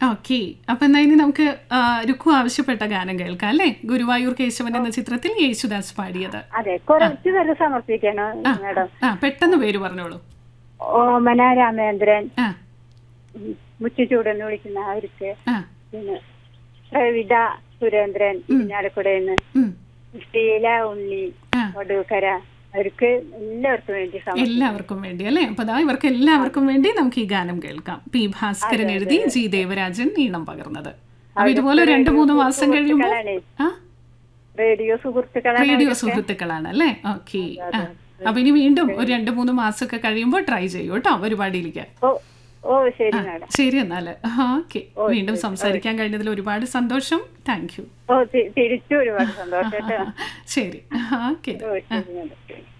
Okay അപ്പൊ എന്നാ ഇനി നമുക്ക് ആ, രുക്കു ആവശ്യപ്പെട്ട ഗാനം കേൾക്കാം അല്ലേ ഗുരുവായൂർ കേശവൻ എന്ന ചിത്രത്തിൽ യേശുദാസ് പാടിയത് അതെ കുറച്ച് പേര് സമർപ്പിക്കണം മാഡം ആ പെട്ടെന്ന് പേര് പറഞ്ഞോളൂ ഓമന രാമേന്ദ്രൻ ആ ഉം, മുച്ചുചൂടെന്ന് വിളിക്കുന്ന അവർക്ക് ആ പിന്നെ പ്രവിത സുരേന്ദ്രൻ പിന്നാലക്കുടയിൽ ഉം. ഷീല ഉണ്ണി ആ. ഒടുക്കര അവർക്ക് എല്ലാവർക്കും വേണ്ടി സമർപ്പിക്കും എല്ലാവർക്കും വേണ്ടി അല്ലേ അപ്പൊ അതാ ഇവർക്ക് എല്ലാവർക്കും വേണ്ടി നമുക്ക് ഈ ഗാനം കേൾക്കാം പി ഭാസ്കരൻ എഴുതി ജി ദേവരാജൻ ഈണം പകർന്നത് അപ്പൊ ഇതുപോലെ രണ്ട് മൂന്ന് മാസം കഴിയുമ്പോൾ ആ റേഡിയോ സുഹൃത്തുക്കളാണ് റേഡിയോ സുഹൃത്തുക്കളാണ് അല്ലേ ഓക്കെ ആ അപ്പൊ ഇനി വീണ്ടും ഒരു രണ്ട് മൂന്ന് മാസമൊക്കെ കഴിയുമ്പോൾ ട്രൈ ചെയ്യൂ കേട്ടോ പരിപാടിയിലേക്ക് ഓ ഓ ശരി മാഡം ശരി എന്നാല് ഓക്കെ വീണ്ടും സംസാരിക്കാൻ കഴിഞ്ഞതിൽ ഒരുപാട് സന്തോഷം താങ്ക് യു ഓ തി- തിരിച്ചു ഒരുപാട് സന്തോഷം കേട്ടോ ശരി ഓക്കെ ഓ ശരി മാഡം